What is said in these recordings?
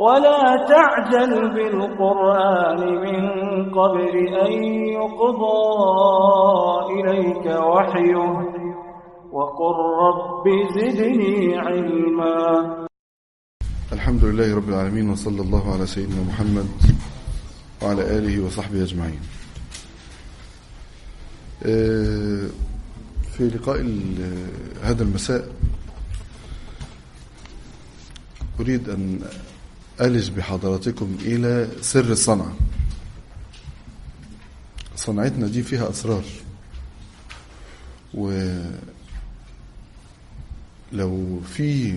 ولا تعجل بالقرآن من قبل أن يقضى إليك وحيه وقل رب زدني علما الحمد لله رب العالمين وصلى الله على سيدنا محمد وعلى آله وصحبه أجمعين آه، في لقاء ال- هذا المساء أريد أن ألج بحضراتكم إلى سر الصنعة صنعتنا دي فيها أسرار ولو في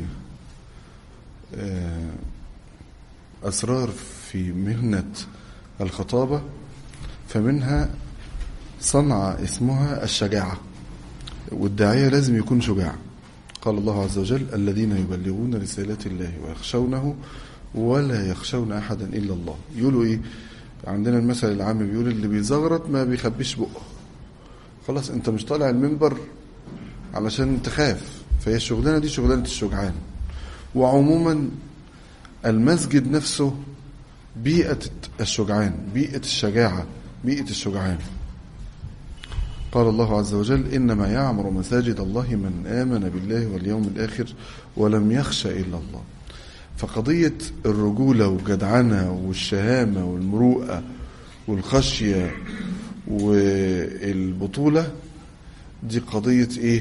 آه، أسرار في مهنة الخطابة فمنها صنعة اسمها الشجاعة والداعية لازم يكون شجاع قال الله عز وجل الذين يبلغون رسالات الله ويخشونه ولا يخشون أحدا إلا الله يقولوا إيه عندنا المثل العام بيقول اللي بيزغرط ما بيخبيش بقه خلاص انت مش طالع المنبر علشان تخاف فهي الشغلانة دي شغلانة الشجعان وعموما المسجد نفسه بيئة الشجعان بيئة الشجاعة بيئة الشجعان قال الله عز وجل إنما يعمر مساجد الله من آمن بالله واليوم الآخر ولم يخش إلا الله فقضية الرجولة والجدعنة والشهامة والمروءة والخشية والبطولة دي قضية إيه؟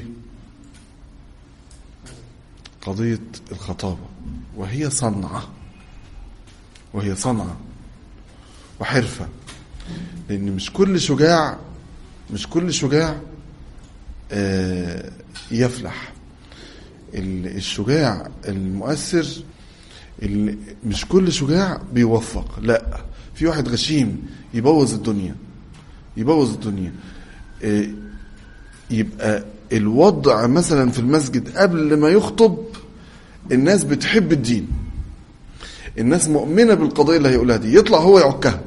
قضية الخطابة وهي صنعة وهي صنعة وحرفة لأن مش كل شجاع مش كل شجاع آه، يفلح ال- الشجاع المؤثر ال- مش كل شجاع بيوفق لا في واحد غشيم يبوظ الدنيا يبوظ الدنيا آه، يبقى الوضع مثلا في المسجد قبل ما يخطب الناس بتحب الدين الناس مؤمنة بالقضية اللي هيقولها دي يطلع هو يعكها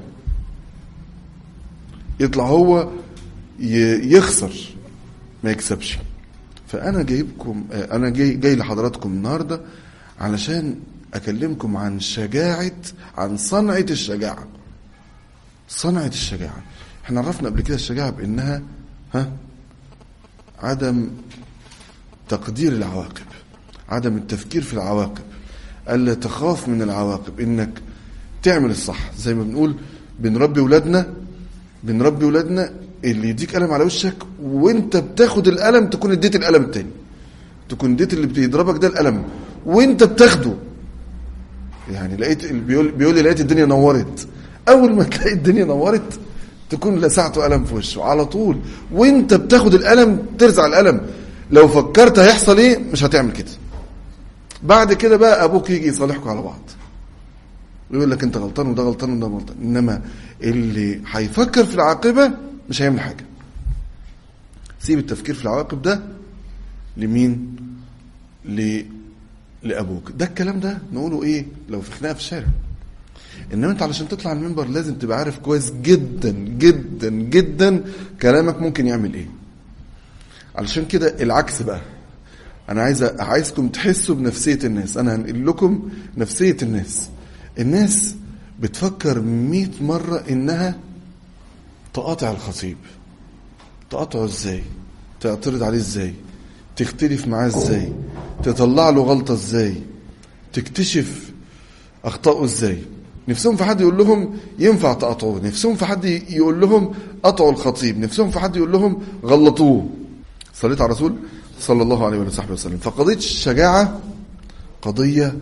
يطلع هو ي- يخسر ما يكسبش فأنا جايبكم آه، أنا جاي, جاي لحضراتكم النهاردة علشان أكلمكم عن شجاعة عن صنعة الشجاعة صنعة الشجاعة احنا عرفنا قبل كده الشجاعة بأنها ها عدم تقدير العواقب عدم التفكير في العواقب ألا تخاف من العواقب إنك تعمل الصح زي ما بنقول بنربي ولادنا بنربي ولادنا اللي يديك قلم على وشك وانت بتاخد القلم تكون اديت القلم التاني تكون اديت اللي بيضربك ده القلم وانت بتاخده يعني لقيت بيقول بيقول لي لقيت الدنيا نورت اول ما تلاقي الدنيا نورت تكون لسعته قلم في وشه على طول وانت بتاخد القلم ترزع القلم لو فكرت هيحصل ايه مش هتعمل كده بعد كده بقى ابوك يجي يصالحكم على بعض ويقول لك انت غلطان وده غلطان وده غلطان انما اللي هيفكر في العاقبه مش هيعمل حاجه سيب التفكير في العواقب ده لمين ل... لابوك ده الكلام ده نقوله ايه لو في خناقه في الشارع انما انت علشان تطلع المنبر لازم تبقى عارف كويس جدا جدا جدا كلامك ممكن يعمل ايه علشان كده العكس بقى انا عايز عايزكم تحسوا بنفسيه الناس انا هنقل لكم نفسيه الناس الناس بتفكر مئة مرة انها تقاطع الخطيب تقاطعه ازاي تعترض عليه ازاي تختلف معاه ازاي تطلع له غلطة ازاي تكتشف اخطائه ازاي نفسهم في حد يقول لهم ينفع تقاطعوه نفسهم في حد يقول لهم قطعوا الخطيب نفسهم في حد يقول لهم غلطوه صليت على الرسول صلى الله عليه وصحبه وسلم فقضية الشجاعة قضية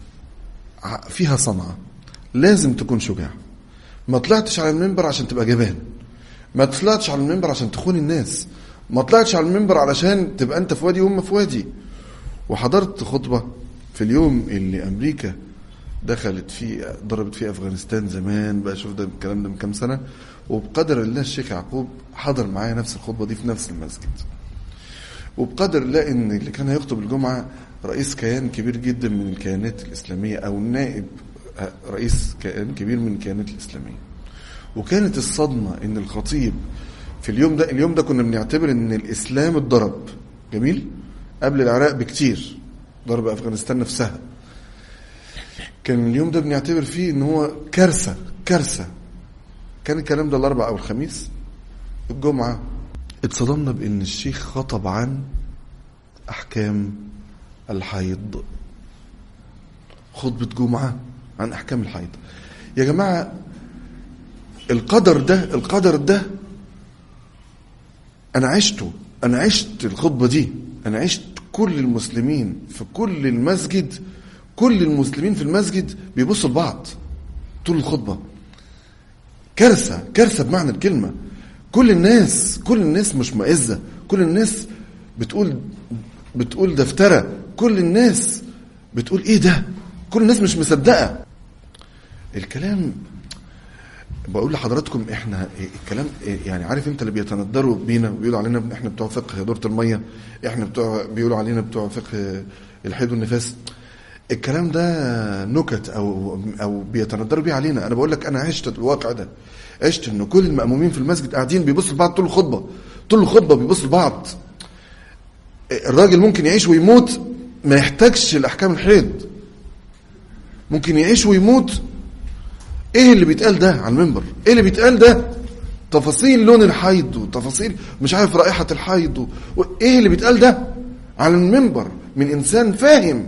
ع- فيها صنعة لازم تكون شجاع ما طلعتش على المنبر عشان تبقى جبان ما طلعتش على المنبر عشان تخون الناس ما طلعتش على المنبر علشان تبقى انت في وادي وهم في وادي وحضرت خطبة في اليوم اللي امريكا دخلت فيه ضربت فيه افغانستان زمان بقى شوف ده الكلام ده من كام سنة وبقدر الله الشيخ يعقوب حضر معايا نفس الخطبة دي في نفس المسجد وبقدر الله ان اللي كان هيخطب الجمعه رئيس كيان كبير جدا من الكيانات الاسلاميه او نائب رئيس كيان كبير من الكيانات الاسلاميه وكانت الصدمه ان الخطيب في اليوم ده اليوم ده كنا بنعتبر ان الاسلام اتضرب جميل قبل العراق بكتير ضرب افغانستان نفسها كان اليوم ده بنعتبر فيه ان هو كارثة كارثة كان الكلام ده الاربع او الخميس الجمعة اتصدمنا بان الشيخ خطب عن احكام الحيض خطبة جمعة عن احكام الحيض يا جماعة القدر ده القدر ده انا عشته انا عشت الخطبة دي انا عشت كل المسلمين في كل المسجد كل المسلمين في المسجد بيبصوا لبعض طول الخطبة كارثة كارثة بمعنى الكلمة كل الناس كل الناس مش مئزة كل الناس بتقول بتقول ده افترى كل الناس بتقول ايه ده كل الناس مش مصدقة الكلام بقول لحضراتكم احنا الكلام يعني عارف انت اللي بيتندروا بينا ويقولوا علينا احنا بتوع فقه دورة المية احنا بتوع بيقولوا علينا بتوع فقه الحيض والنفاس الكلام ده نكت او او بيتندروا بيه علينا انا بقول لك انا عشت الواقع ده عشت ان كل المأمومين في المسجد قاعدين بيبصوا لبعض طول الخطبه طول الخطبه بيبصوا لبعض الراجل ممكن يعيش ويموت ما يحتاجش الاحكام الحيض ممكن يعيش ويموت ايه اللي بيتقال ده على المنبر ايه اللي بيتقال ده تفاصيل لون الحيض وتفاصيل مش عارف رائحه الحيض وايه اللي بيتقال ده على المنبر من انسان فاهم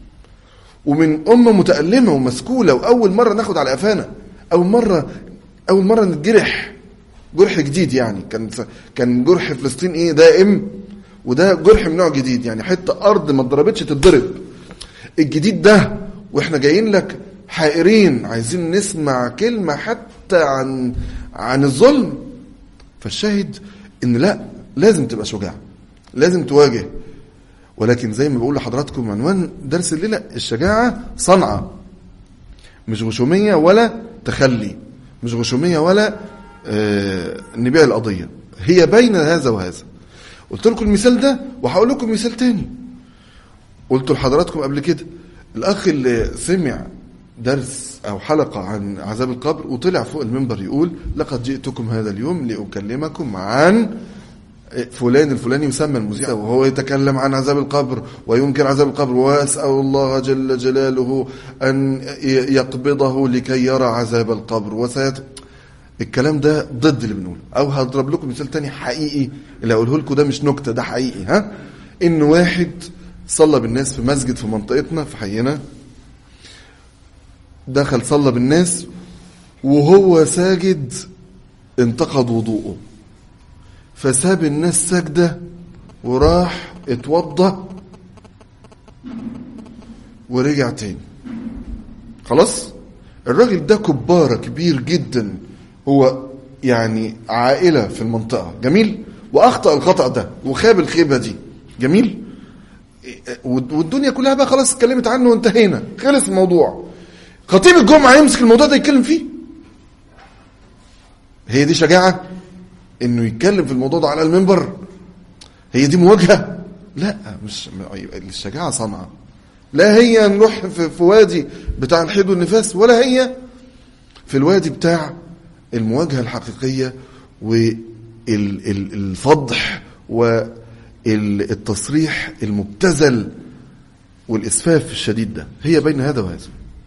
ومن أمة متألمة ومسكولة وأول مرة ناخد على قفانا أول مرة أول مرة نتجرح جرح جديد يعني كان كان جرح فلسطين إيه دائم وده جرح من نوع جديد يعني حتة أرض ما اتضربتش تتضرب الجديد ده وإحنا جايين لك حائرين عايزين نسمع كلمة حتى عن عن الظلم فالشاهد إن لا لازم تبقى شجاع لازم تواجه ولكن زي ما بقول لحضراتكم عنوان درس الليلة الشجاعة صنعة مش غشومية ولا تخلي مش غشومية ولا آه نبيع القضية هي بين هذا وهذا قلت لكم المثال ده وهقول لكم مثال تاني قلت لحضراتكم قبل كده الأخ اللي سمع درس أو حلقة عن عذاب القبر وطلع فوق المنبر يقول لقد جئتكم هذا اليوم لأكلمكم عن فلان الفلاني يسمى المذيع وهو يتكلم عن عذاب القبر وينكر عذاب القبر ويسأل الله جل جلاله أن يقبضه لكي يرى عذاب القبر وسيت الكلام ده ضد اللي بنقوله أو هضرب لكم مثال تاني حقيقي اللي أقوله لكم ده مش نكتة ده حقيقي ها إن واحد صلى بالناس في مسجد في منطقتنا في حينا دخل صلى بالناس وهو ساجد انتقد وضوءه فساب الناس ساجدة وراح اتوضى ورجع تاني خلاص الراجل ده كبارة كبير جدا هو يعني عائلة في المنطقة جميل وأخطأ الخطأ ده وخاب الخيبة دي جميل والدنيا كلها بقى خلاص اتكلمت عنه وانتهينا خلص الموضوع خطيب الجمعة يمسك الموضوع ده يتكلم فيه هي دي شجاعة انه يتكلم في الموضوع ده على المنبر هي دي مواجهه لا مش الشجاعه صنعه لا هي نروح في, في وادي بتاع الحيض والنفاس ولا هي في الوادي بتاع المواجهه الحقيقيه والفضح والتصريح المبتذل والاسفاف الشديد ده هي بين هذا وهذا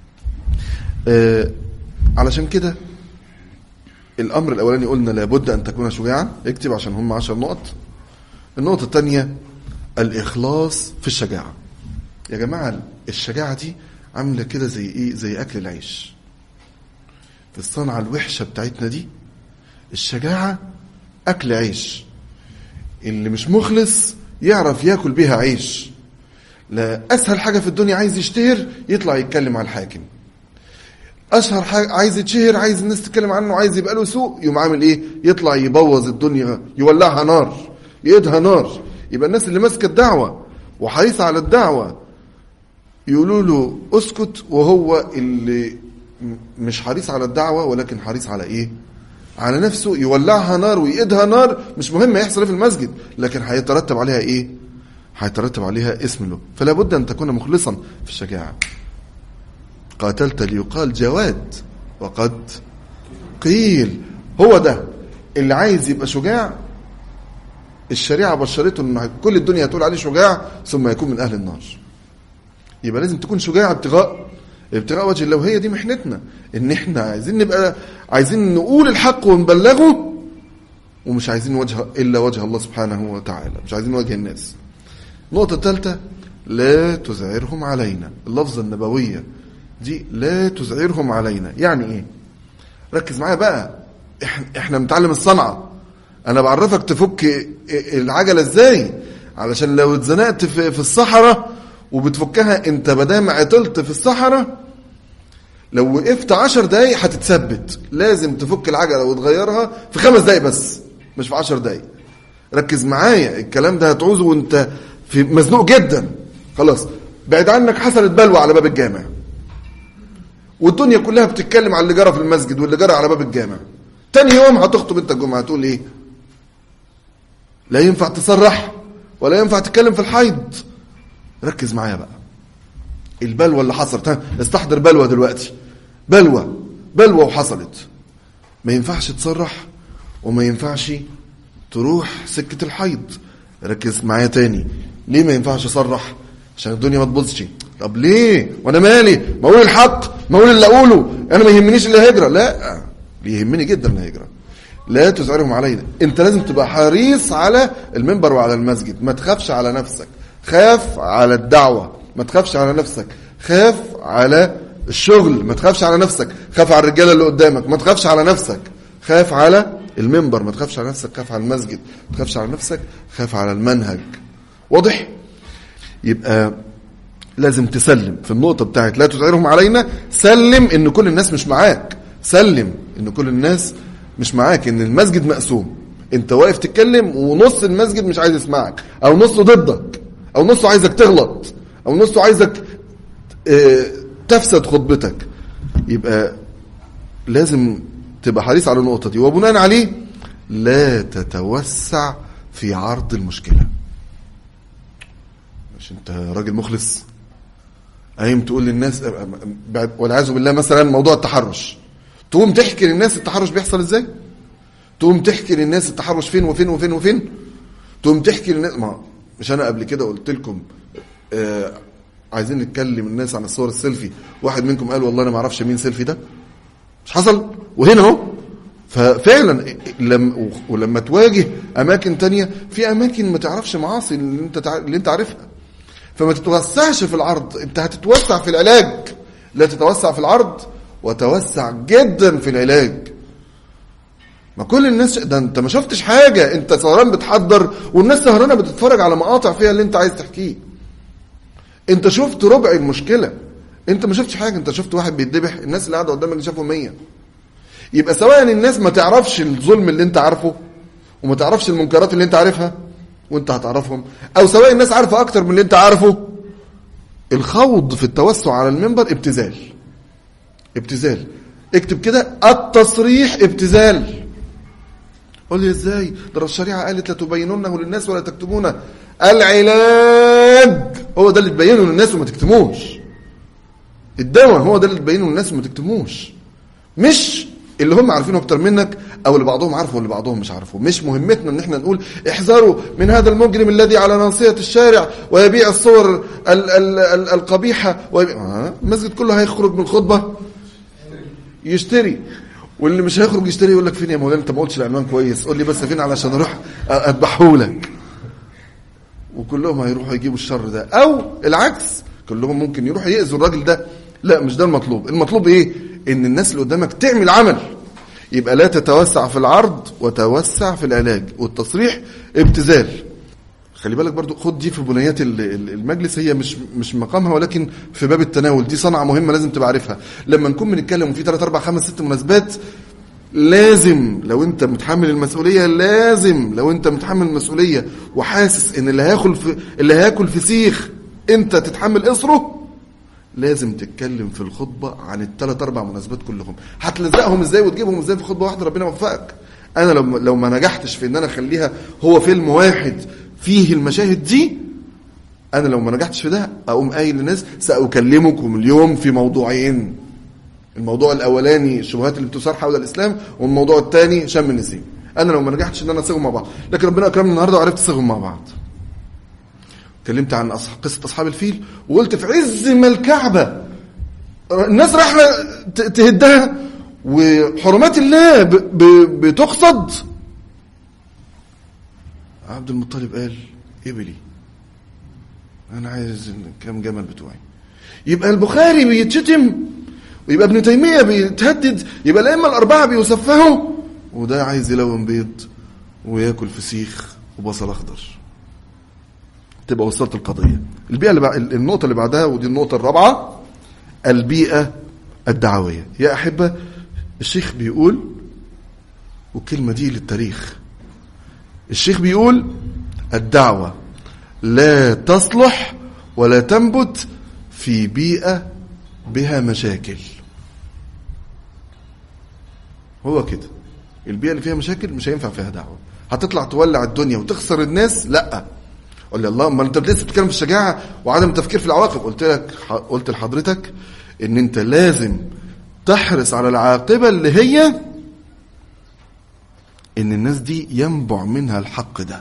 آه علشان كده الامر الاولاني قلنا لابد ان تكون شجاعا اكتب عشان هم عشر نقط النقطه الثانيه الاخلاص في الشجاعه يا جماعه الشجاعه دي عامله كده زي ايه زي اكل العيش في الصنعه الوحشه بتاعتنا دي الشجاعه اكل عيش اللي مش مخلص يعرف ياكل بيها عيش لا اسهل حاجه في الدنيا عايز يشتهر يطلع يتكلم على الحاكم اشهر حاجه عايز يتشهر عايز الناس تتكلم عنه عايز يبقى له سوق يقوم عامل ايه يطلع يبوظ الدنيا يولعها نار يقيدها نار يبقى الناس اللي ماسكه الدعوه وحريصه على الدعوه يقولوا له اسكت وهو اللي مش حريص على الدعوه ولكن حريص على ايه على نفسه يولعها نار ويقيدها نار مش مهم يحصل في المسجد لكن هيترتب عليها ايه هيترتب عليها اسم له فلا بد ان تكون مخلصا في الشجاعه قاتلت ليقال جواد وقد قيل هو ده اللي عايز يبقى شجاع الشريعة بشرته ان كل الدنيا تقول عليه شجاع ثم يكون من اهل النار يبقى لازم تكون شجاع ابتغاء ابتغاء وجه الله وهي دي محنتنا ان احنا عايزين نبقى عايزين نقول الحق ونبلغه ومش عايزين وجه الا وجه الله سبحانه وتعالى مش عايزين وجه الناس النقطة الثالثة لا تزعرهم علينا اللفظة النبوية دي لا تزعرهم علينا يعني ايه ركز معايا بقى إح- احنا بنتعلم الصنعة انا بعرفك تفك العجلة ازاي علشان لو اتزنقت في, في الصحراء وبتفكها انت بدام عطلت في الصحراء لو وقفت عشر دقايق هتتثبت لازم تفك العجلة وتغيرها في خمس دقايق بس مش في عشر دقايق ركز معايا الكلام ده هتعوزه وانت في مزنوق جدا خلاص بعد عنك حصلت بلوى على باب الجامع والدنيا كلها بتتكلم على اللي جرى في المسجد واللي جرى على باب الجامع تاني يوم هتخطب انت الجمعه هتقول ايه لا ينفع تصرح ولا ينفع تتكلم في الحيض ركز معايا بقى البلوى اللي حصلت ها استحضر بلوى دلوقتي بلوى بلوى وحصلت ما ينفعش تصرح وما ينفعش تروح سكة الحيض ركز معايا تاني ليه ما ينفعش اصرح عشان الدنيا ما تبوظش طب ليه وانا مالي ما اقول الحق ما اقول اللي اقوله انا ما يهمنيش اللي هجرة لا يهمني جدا الهجرة لا تزعرهم علينا انت لازم تبقى حريص على المنبر وعلى المسجد ما تخافش على نفسك خاف على الدعوة ما تخافش على نفسك خاف على الشغل ما تخافش على نفسك خاف على الرجاله اللي قدامك ما تخافش على نفسك خاف على المنبر ما تخافش على نفسك خاف على المسجد ما تخافش على نفسك خاف على المنهج واضح يبقى لازم تسلم في النقطة بتاعت لا تزعرهم علينا سلم ان كل الناس مش معاك سلم ان كل الناس مش معاك ان المسجد مقسوم انت واقف تتكلم ونص المسجد مش عايز يسمعك او نصه ضدك او نصه عايزك تغلط او نصه عايزك اه تفسد خطبتك يبقى لازم تبقى حريص على النقطة دي وبناء عليه لا تتوسع في عرض المشكلة مش انت راجل مخلص قايم تقول للناس بعد والعياذ بالله مثلا موضوع التحرش تقوم تحكي للناس التحرش بيحصل ازاي تقوم تحكي للناس التحرش فين وفين وفين وفين تقوم تحكي للناس ما مش انا قبل كده قلت لكم آه عايزين نتكلم الناس عن الصور السيلفي واحد منكم قال والله انا ما اعرفش مين سيلفي ده مش حصل وهنا اهو ففعلا لما ولما تواجه اماكن تانية في اماكن ما تعرفش معاصي اللي انت تع... اللي انت عارفها فما تتوسعش في العرض انت هتتوسع في العلاج لا تتوسع في العرض وتوسع جدا في العلاج ما كل الناس ده انت ما شفتش حاجه انت سهران بتحضر والناس سهرانه بتتفرج على مقاطع فيها اللي انت عايز تحكيه انت شفت ربع المشكله انت ما شفتش حاجه انت شفت واحد بيتذبح الناس اللي قاعده قدامك شافوا 100 يبقى سواء الناس ما تعرفش الظلم اللي انت عارفه وما تعرفش المنكرات اللي انت عارفها وانت هتعرفهم او سواء الناس عارفه اكتر من اللي انت عارفه الخوض في التوسع على المنبر ابتذال ابتذال اكتب كده التصريح ابتذال قول لي ازاي ده الشريعه قالت لا تبينونه للناس ولا تكتمونه العلاج هو ده اللي تبينه للناس وما تكتموش الدواء هو ده اللي تبينه للناس وما تكتموش مش اللي هم عارفينه اكتر منك او اللي بعضهم عارفه واللي بعضهم مش عارفه مش مهمتنا ان احنا نقول احذروا من هذا المجرم الذي على ناصية الشارع ويبيع الصور ال ال ال القبيحة ويبيع المسجد كله هيخرج من الخطبة يشتري واللي مش هيخرج يشتري يقول لك فين يا مولانا انت ما قلتش العنوان كويس قول لي بس فين علشان اروح اذبحهولك وكلهم هيروحوا يجيبوا الشر ده او العكس كلهم ممكن يروحوا يأذوا الراجل ده لا مش ده المطلوب المطلوب ايه ان الناس اللي قدامك تعمل عمل يبقى لا تتوسع في العرض وتوسع في العلاج والتصريح ابتذال خلي بالك برضو خد دي في بنيات المجلس هي مش مش مقامها ولكن في باب التناول دي صنعه مهمه لازم تبقى عارفها لما نكون بنتكلم في 3 4 5 6 مناسبات لازم لو انت متحمل المسؤوليه لازم لو انت متحمل المسؤوليه وحاسس ان اللي هياكل في اللي هياكل فسيخ انت تتحمل اصره لازم تتكلم في الخطبة عن الثلاث أربع مناسبات كلهم هتلزقهم ازاي وتجيبهم ازاي في خطبة واحدة ربنا يوفقك أنا لو لو ما نجحتش في إن أنا أخليها هو فيلم واحد فيه المشاهد دي أنا لو ما نجحتش في ده أقوم قايل للناس سأكلمكم اليوم في موضوعين الموضوع الأولاني الشبهات اللي بتثار حول الإسلام والموضوع الثاني شم النسيم أنا لو ما نجحتش إن أنا أصيغهم مع بعض لكن ربنا أكرمني النهاردة وعرفت أصيغهم مع بعض اتكلمت عن قصة أصحاب الفيل وقلت في عز ما الكعبة الناس رايحه ت- تهدها وحرمات الله ب- ب- بتقصد عبد المطلب قال ابلي انا عايز كام جمل بتوعي يبقى البخاري بيتشتم ويبقى ابن تيميه بيتهدد يبقى الائمه الاربعه بيسفهوا وده عايز يلون بيض وياكل فسيخ وبصل اخضر تبقى وصلت القضيه البيئه اللي بع... النقطه اللي بعدها ودي النقطه الرابعه البيئه الدعويه يا احبه الشيخ بيقول والكلمه دي للتاريخ الشيخ بيقول الدعوه لا تصلح ولا تنبت في بيئه بها مشاكل هو كده البيئه اللي فيها مشاكل مش هينفع فيها دعوه هتطلع تولع الدنيا وتخسر الناس لا قول لي الله امال انت لسه بتتكلم في الشجاعه وعدم التفكير في العواقب قلت لك قلت لحضرتك ان انت لازم تحرص على العاقبه اللي هي ان الناس دي ينبع منها الحق ده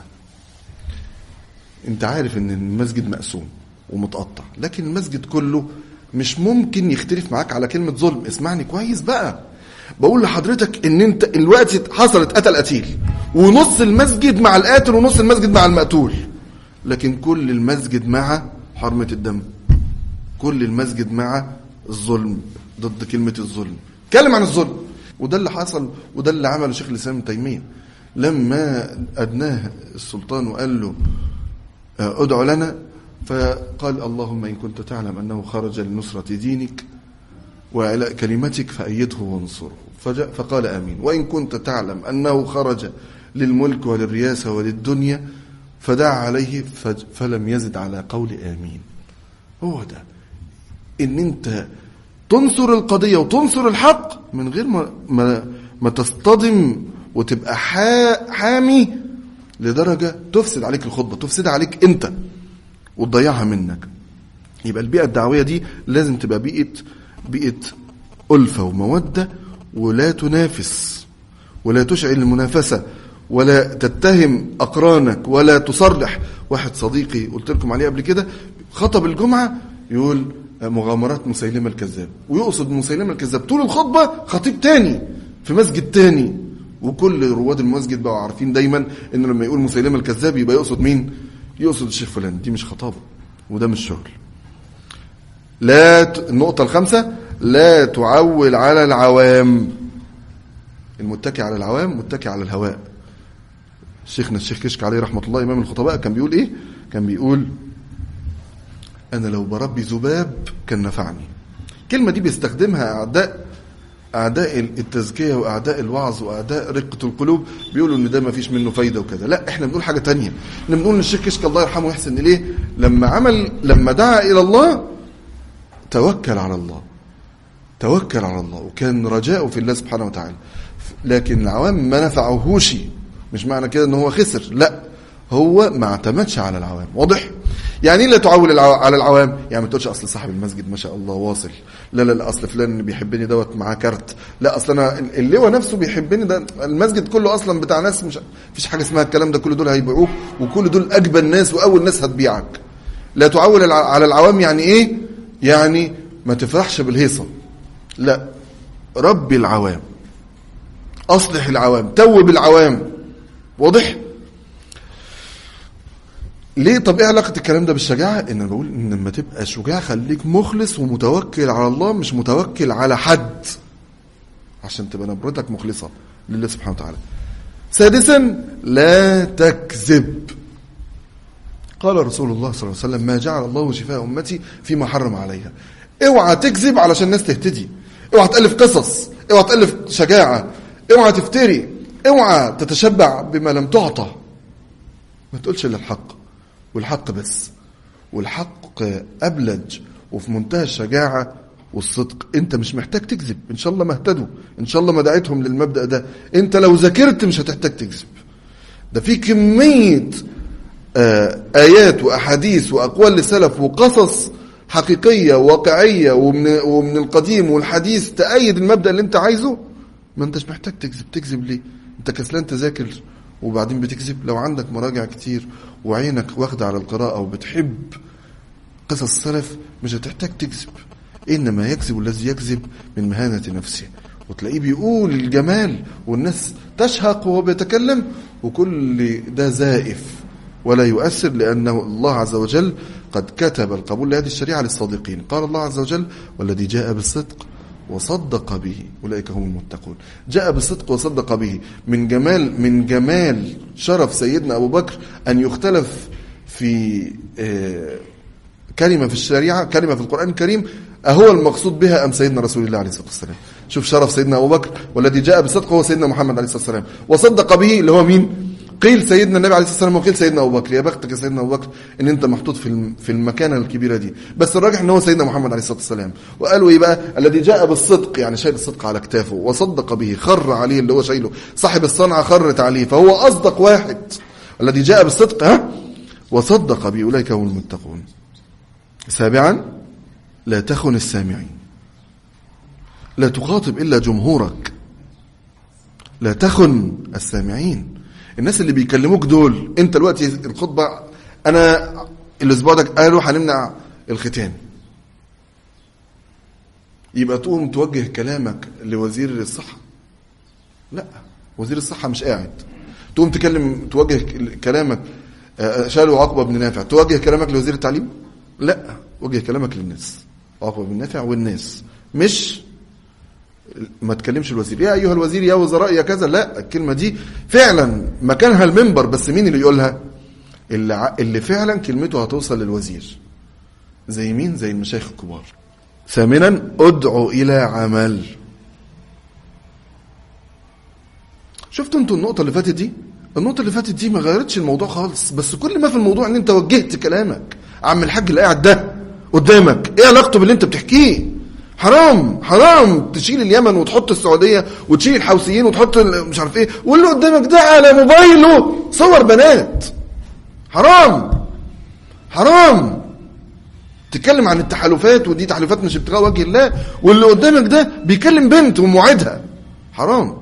انت عارف ان المسجد مقسوم ومتقطع لكن المسجد كله مش ممكن يختلف معاك على كلمة ظلم اسمعني كويس بقى بقول لحضرتك ان انت الوقت حصلت قتل قتيل ونص المسجد مع القاتل ونص المسجد مع المقتول لكن كل المسجد مع حرمة الدم كل المسجد مع الظلم ضد كلمة الظلم اتكلم عن الظلم وده اللي حصل وده اللي عمله شيخ الاسلام ابن تيميه لما ادناه السلطان وقال له آه، ادع لنا فقال اللهم ان كنت تعلم انه خرج لنصره دينك وعلاء كلمتك فأيده وانصره فجاء فقال آمين وإن كنت تعلم أنه خرج للملك وللرياسة وللدنيا فدعا عليه فج- فلم يزد على قول آمين هو ده إن أنت تنصر القضية وتنصر الحق من غير ما, ما, ما تصطدم وتبقى حا- حامي لدرجة تفسد عليك الخطبة تفسد عليك أنت وتضيعها منك يبقى البيئة الدعوية دي لازم تبقى بيئة بيئة ألفة ومودة ولا تنافس ولا تشعل المنافسة ولا تتهم أقرانك ولا تصرح واحد صديقي قلت لكم عليه قبل كده خطب الجمعة يقول مغامرات مسيلمة الكذاب ويقصد مسيلمة الكذاب طول الخطبة خطيب تاني في مسجد تاني وكل رواد المسجد بقوا عارفين دايما انه لما يقول مسيلمة الكذاب يبقى يقصد مين يقصد الشيخ فلان دي مش خطابة وده مش شغل لا ت... النقطة الخامسة لا تعول على العوام المتكي على العوام متكي على الهواء شيخنا الشيخ كشك عليه رحمة الله إمام الخطباء كان بيقول إيه كان بيقول أنا لو بربي ذباب كان نفعني الكلمة دي بيستخدمها أعداء أعداء التزكية وأعداء الوعظ وأعداء رقة القلوب بيقولوا إن ده ما فيش منه فايدة وكذا لا إحنا بنقول حاجة تانية إحنا بنقول إن الشيخ كشك الله يرحمه ويحسن إليه لما عمل لما دعا إلى الله توكل على الله توكل على الله وكان رجاؤه في الله سبحانه وتعالى لكن العوام ما نفعهوش مش معنى كده ان هو خسر لا هو ما اعتمدش على العوام واضح يعني ايه لا تعول العو... على العوام يعني ما تقولش اصل صاحب المسجد ما شاء الله واصل لا لا لا اصل فلان بيحبني دوت معاه كارت لا اصل انا اللواء نفسه بيحبني ده المسجد كله اصلا بتاع ناس مش فيش حاجه اسمها الكلام ده كل دول هيبيعوك وكل دول اجبن ناس واول ناس هتبيعك لا تعول الع- على العوام يعني ايه يعني ما تفرحش بالهيصه لا ربي العوام اصلح العوام توب العوام واضح ليه طب ايه علاقه الكلام ده بالشجاعه ان انا بقول ان لما تبقى شجاع خليك مخلص ومتوكل على الله مش متوكل على حد عشان تبقى نبرتك مخلصه لله سبحانه وتعالى سادسا لا تكذب قال رسول الله صلى الله عليه وسلم ما جعل الله شفاء امتي فيما حرم عليها اوعى تكذب علشان الناس تهتدي اوعى تالف قصص اوعى تالف شجاعه اوعى تفتري اوعى تتشبع بما لم تعطى ما تقولش الا الحق والحق بس والحق ابلج وفي منتهى الشجاعه والصدق انت مش محتاج تكذب ان شاء الله ما اهتدوا ان شاء الله ما دعيتهم للمبدا ده انت لو ذاكرت مش هتحتاج تكذب ده في كميه آه، آيات وأحاديث وأقوال للسلف وقصص حقيقية واقعية ومن, ومن القديم والحديث تأيد المبدأ اللي أنت عايزه ما أنتش محتاج تكذب تكذب ليه أنت كسلان تذاكر وبعدين بتكذب لو عندك مراجع كتير وعينك واخدة على القراءة وبتحب قصص السلف مش هتحتاج تكذب إنما يكذب الذي يكذب من مهانة نفسه وتلاقيه بيقول الجمال والناس تشهق وهو بيتكلم وكل ده زائف ولا يؤثر لأنه الله عز وجل قد كتب القبول لهذه الشريعة للصادقين قال الله عز وجل والذي جاء بالصدق وصدق به أولئك هم المتقون جاء بالصدق وصدق به من جمال من جمال شرف سيدنا أبو بكر أن يختلف في آه، كلمة في الشريعة كلمة في القرآن الكريم أهو المقصود بها أم سيدنا رسول الله عليه الصلاة والسلام شوف شرف سيدنا أبو بكر والذي جاء بالصدق هو سيدنا محمد عليه الصلاة والسلام وصدق به اللي هو مين قيل سيدنا النبي عليه الصلاه والسلام وقيل سيدنا ابو بكر يا بختك يا سيدنا ابو بكر ان انت محطوط في في المكانه الكبيره دي بس الراجح ان هو سيدنا محمد عليه الصلاه والسلام وقالوا ايه بقى الذي جاء بالصدق يعني شايل الصدق على كتافه وصدق به خر عليه اللي هو شايله صاحب الصنعه خرت عليه فهو اصدق واحد الذي جاء بالصدق ها وصدق به اولئك هم المتقون سابعا لا تخن السامعين لا تخاطب الا جمهورك لا تخن السامعين الناس اللي بيكلموك دول انت دلوقتي الخطبه انا الاسبوع ده قالوا هنمنع الختان يبقى تقوم توجه كلامك لوزير الصحه لا وزير الصحه مش قاعد تقوم تكلم توجه كلامك آه، شالوا عقبه بن نافع توجه كلامك لوزير التعليم لا وجه كلامك للناس عقبه بن نافع والناس مش ما تكلمش الوزير يا ايها الوزير يا وزراء يا كذا لا الكلمه دي فعلا مكانها المنبر بس مين اللي يقولها اللي, اللي فعلا كلمته هتوصل للوزير زي مين زي المشايخ الكبار ثامنا ادعو الى عمل شفتوا انتوا النقطه اللي فاتت دي النقطه اللي فاتت دي ما غيرتش الموضوع خالص بس كل ما في الموضوع ان انت وجهت كلامك عم الحاج اللي قاعد ده قدامك ايه علاقته باللي انت بتحكيه حرام حرام تشيل اليمن وتحط السعودية وتشيل الحوثيين وتحط مش عارف ايه واللي قدامك ده على موبايله صور بنات حرام حرام تتكلم عن التحالفات ودي تحالفات مش ابتغاء وجه الله واللي قدامك ده بيكلم بنت وموعدها حرام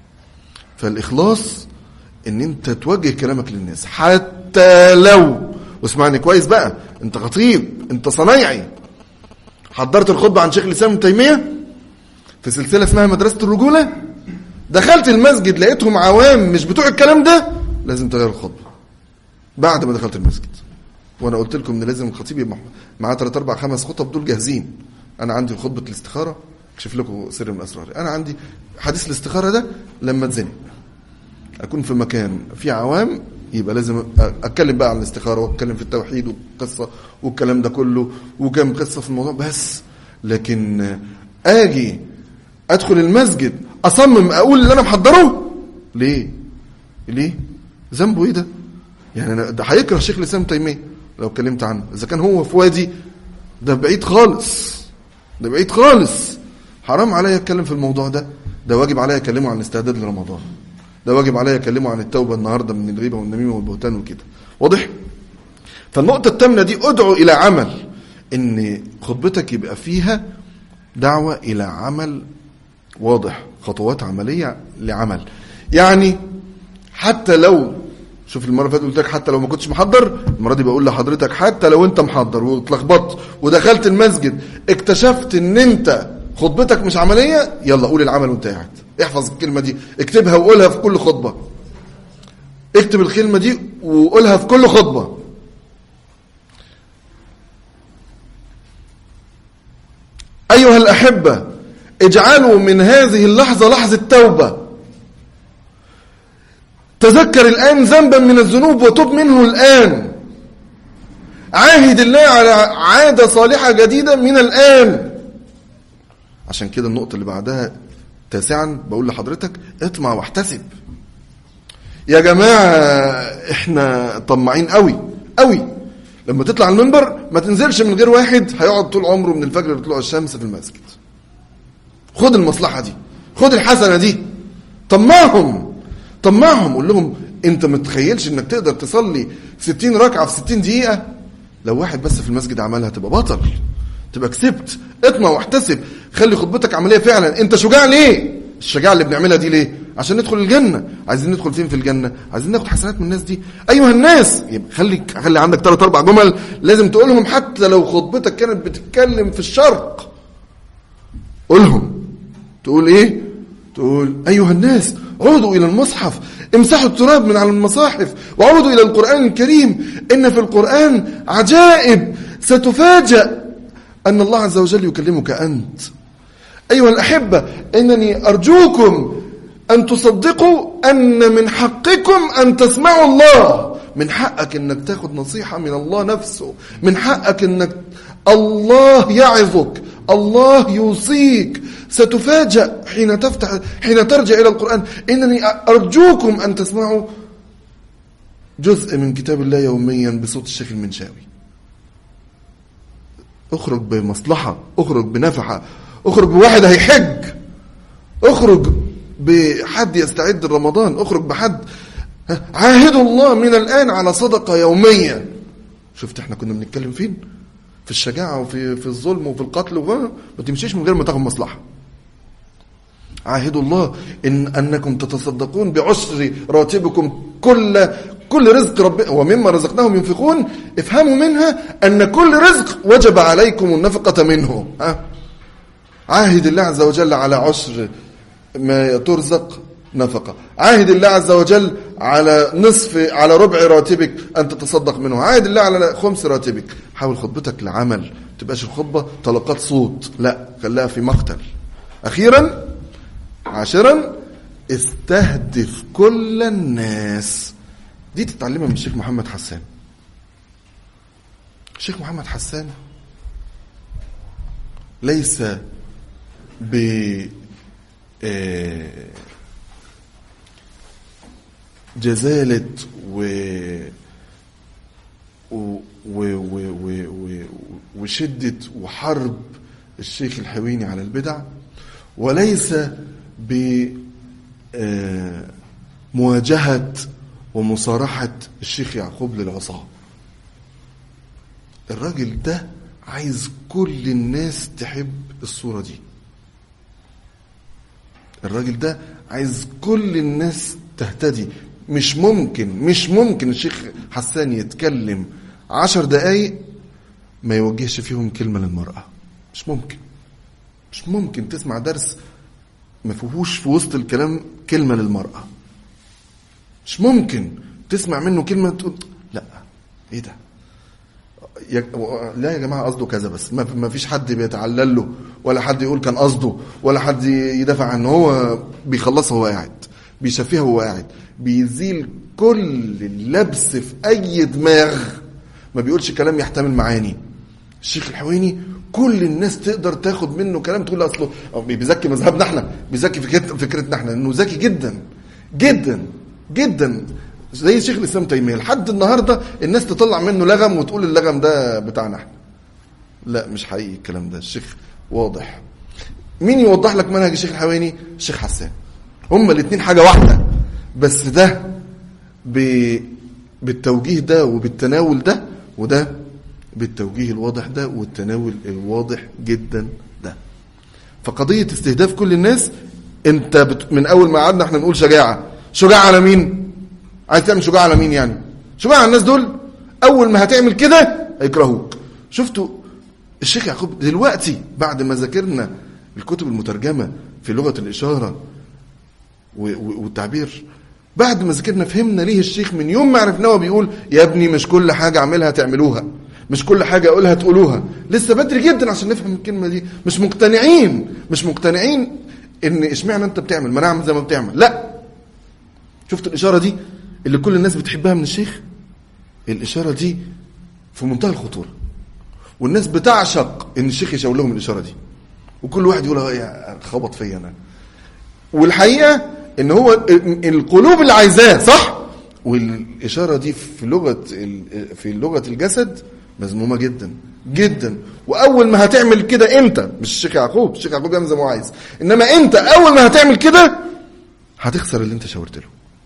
فالإخلاص ان انت توجه كلامك للناس حتى لو واسمعني كويس بقى انت خطيب انت صنايعي حضرت الخطبة عن شيخ الإسلام ابن تيمية في سلسلة اسمها مدرسة الرجولة دخلت المسجد لقيتهم عوام مش بتوع الكلام ده لازم تغير الخطبة بعد ما دخلت المسجد وانا قلت لكم ان لازم الخطيب يبقى معاه ثلاث اربع خمس خطب دول جاهزين انا عندي خطبه الاستخاره اكشف لكم سر من اسراري انا عندي حديث الاستخاره ده لما اتزنق اكون في مكان في عوام يبقى لازم اتكلم بقى عن الاستخاره واتكلم في التوحيد والقصه والكلام ده كله وكم قصه في الموضوع بس لكن اجي ادخل المسجد اصمم اقول اللي انا محضره ليه ليه ذنبه ايه ده يعني ده هيكره شيخ الاسلام تيميه لو اتكلمت عنه اذا كان هو في وادي ده بعيد خالص ده بعيد خالص حرام عليا اتكلم في الموضوع ده ده واجب عليا اكلمه عن الاستعداد لرمضان ده واجب عليا اكلمه عن التوبه النهارده من الغيبه والنميمه والبهتان وكده واضح فالنقطه الثامنه دي ادعو الى عمل ان خطبتك يبقى فيها دعوه الى عمل واضح خطوات عمليه لعمل يعني حتى لو شوف المره اللي فاتت قلت لك حتى لو ما كنتش محضر المره دي بقول لحضرتك حتى لو انت محضر واتلخبطت ودخلت المسجد اكتشفت ان انت خطبتك مش عمليه يلا قول العمل وانت قاعد احفظ الكلمة دي اكتبها وقولها في كل خطبة اكتب الكلمة دي وقولها في كل خطبة أيها الأحبة اجعلوا من هذه اللحظة لحظة توبة تذكر الآن ذنبا من الذنوب وتب منه الآن عاهد الله على عادة صالحة جديدة من الآن عشان كده النقطة اللي بعدها تاسعا بقول لحضرتك اطمع واحتسب يا جماعة احنا طماعين قوي قوي لما تطلع المنبر ما تنزلش من غير واحد هيقعد طول عمره من الفجر لطلوع الشمس في المسجد خد المصلحة دي خد الحسنة دي طمعهم طمعهم قول لهم انت ما تتخيلش انك تقدر تصلي 60 ركعة في 60 دقيقة لو واحد بس في المسجد عملها تبقى بطل تبقى كسبت اطمع واحتسب خلي خطبتك عمليه فعلا انت شجاع ليه الشجاعه اللي بنعملها دي ليه عشان ندخل الجنه عايزين ندخل فين في الجنه عايزين ناخد حسنات من الناس دي ايها الناس يبقى خلي خلي عندك ثلاث اربع جمل لازم تقولهم حتى لو خطبتك كانت بتتكلم في الشرق قولهم تقول ايه تقول ايها الناس عودوا الى المصحف امسحوا التراب من على المصاحف وعودوا الى القران الكريم ان في القران عجائب ستفاجأ ان الله عز وجل يكلمك انت ايها الاحبه انني ارجوكم ان تصدقوا ان من حقكم ان تسمعوا الله من حقك انك تاخد نصيحه من الله نفسه من حقك انك الله يعظك الله يوصيك ستفاجأ حين تفتح حين ترجع إلى القرآن إنني أرجوكم أن تسمعوا جزء من كتاب الله يوميا بصوت الشيخ المنشاوي اخرج بمصلحة اخرج بنفحة اخرج بواحد هيحج اخرج بحد يستعد لرمضان اخرج بحد عاهدوا الله من الآن على صدقة يومية شفت احنا كنا بنتكلم فين في الشجاعة وفي في الظلم وفي القتل وما ما تمشيش من غير ما تاخد مصلحة عاهدوا الله إن أنكم تتصدقون بعشر راتبكم كل كل رزق رب ومما رزقناهم ينفقون افهموا منها أن كل رزق وجب عليكم النفقة منه ها؟ عاهد الله عز وجل على عشر ما ترزق نفقة عاهد الله عز وجل على نصف على ربع راتبك أن تتصدق منه عاهد الله على خمس راتبك حاول خطبتك لعمل تبقاش الخطبة طلقات صوت لا خليها في مقتل أخيرا عاشرا استهدف كل الناس دي تتعلمها من الشيخ محمد حسان الشيخ محمد حسان ليس ب جزالة و و و و و و وشدة وحرب الشيخ الحويني على البدع وليس بمواجهة ومصارحة الشيخ يعقوب للعصاة الراجل ده عايز كل الناس تحب الصورة دي الراجل ده عايز كل الناس تهتدي مش ممكن مش ممكن الشيخ حسان يتكلم عشر دقايق ما يوجهش فيهم كلمة للمرأة مش ممكن مش ممكن تسمع درس ما فيهوش في وسط الكلام كلمة للمرأة مش ممكن تسمع منه كلمة تقول لا ايه ده يا لا يا جماعة قصده كذا بس ما فيش حد بيتعلل له ولا حد يقول كان قصده ولا حد يدافع عنه هو بيخلصها وهو قاعد بيشفيها وهو قاعد بيزيل كل اللبس في اي دماغ ما بيقولش كلام يحتمل معاني الشيخ الحويني كل الناس تقدر تاخد منه كلام تقول اصله بيزكي مذهبنا احنا بيزكي فكرتنا احنا انه ذكي جدا جدا جدا زي شيخ الاسلام تيميه لحد النهارده الناس تطلع منه لغم وتقول اللغم ده بتاعنا احنا لا مش حقيقي الكلام ده الشيخ واضح مين يوضح لك منهج الشيخ الحويني الشيخ حسان هما الاثنين حاجه واحده بس ده ب... بالتوجيه ده وبالتناول ده وده بالتوجيه الواضح ده والتناول الواضح جدا ده فقضية استهداف كل الناس انت بت... من اول ما قعدنا احنا نقول شجاعة شجاعة على مين عايز تعمل شجاعة على مين يعني شجاعة على الناس دول اول ما هتعمل كده هيكرهوك شفتوا الشيخ يعقوب دلوقتي بعد ما ذاكرنا الكتب المترجمة في لغة الإشارة والتعبير بعد ما ذاكرنا فهمنا ليه الشيخ من يوم ما عرفناه بيقول يا ابني مش كل حاجة اعملها تعملوها مش كل حاجة أقولها تقولوها لسه بدري جدا عشان نفهم الكلمة دي مش مقتنعين مش مقتنعين إن إشمعنى أنت بتعمل ما نعمل زي ما بتعمل لا شفت الإشارة دي اللي كل الناس بتحبها من الشيخ الإشارة دي في منتهى الخطورة والناس بتعشق إن الشيخ يشاور لهم الإشارة دي وكل واحد يقول يا خبط فيا أنا والحقيقة إن هو القلوب اللي عايزاه صح والإشارة دي في لغة في لغة الجسد مذمومة جدا جدا وأول ما هتعمل كده أنت مش الشيخ يعقوب الشيخ يعقوب يعمل زي ما هو عايز إنما أنت أول ما هتعمل كده هتخسر اللي أنت شاورت له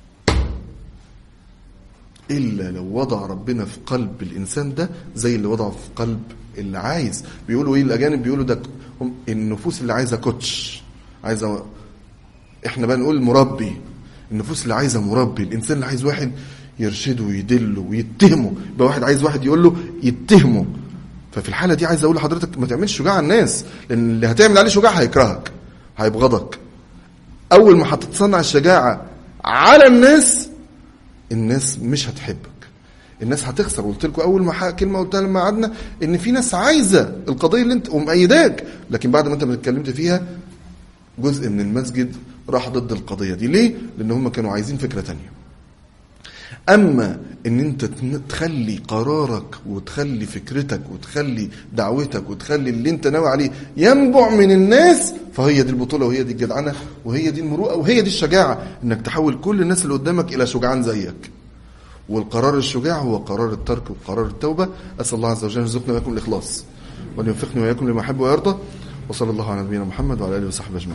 إلا لو وضع ربنا في قلب الإنسان ده زي اللي وضعه في قلب اللي عايز بيقولوا إيه الأجانب بيقولوا ده هم النفوس اللي عايزة كوتش عايزة إحنا بقى نقول مربي النفوس اللي عايزة مربي الإنسان اللي عايز واحد يرشده ويدله ويتهمه يبقى واحد عايز واحد يقول له يتهمه ففي الحاله دي عايز اقول لحضرتك ما تعملش شجاع على الناس لان اللي هتعمل عليه شجاع هيكرهك هيبغضك اول ما هتتصنع الشجاعه على الناس الناس مش هتحبك الناس هتخسر قلت لكم اول ما ح- كلمه قلتها لما قعدنا ان في ناس عايزه القضيه اللي انت ومأيداك لكن بعد ما انت ما اتكلمت فيها جزء من المسجد راح ضد القضيه دي ليه لان هم كانوا عايزين فكره تانية اما ان انت تن- تخلي قرارك وتخلي فكرتك وتخلي دعوتك وتخلي اللي انت ناوي عليه ينبع من الناس فهي دي البطوله وهي دي الجدعنه وهي دي المروءه وهي دي الشجاعه انك تحول كل الناس اللي قدامك الى شجعان زيك والقرار الشجاع هو قرار الترك وقرار التوبه اسال الله عز وجل ان يرزقنا وياكم الاخلاص وان يوفقني واياكم لما يحب ويرضى وصلى الله على نبينا محمد وعلى اله وصحبه اجمعين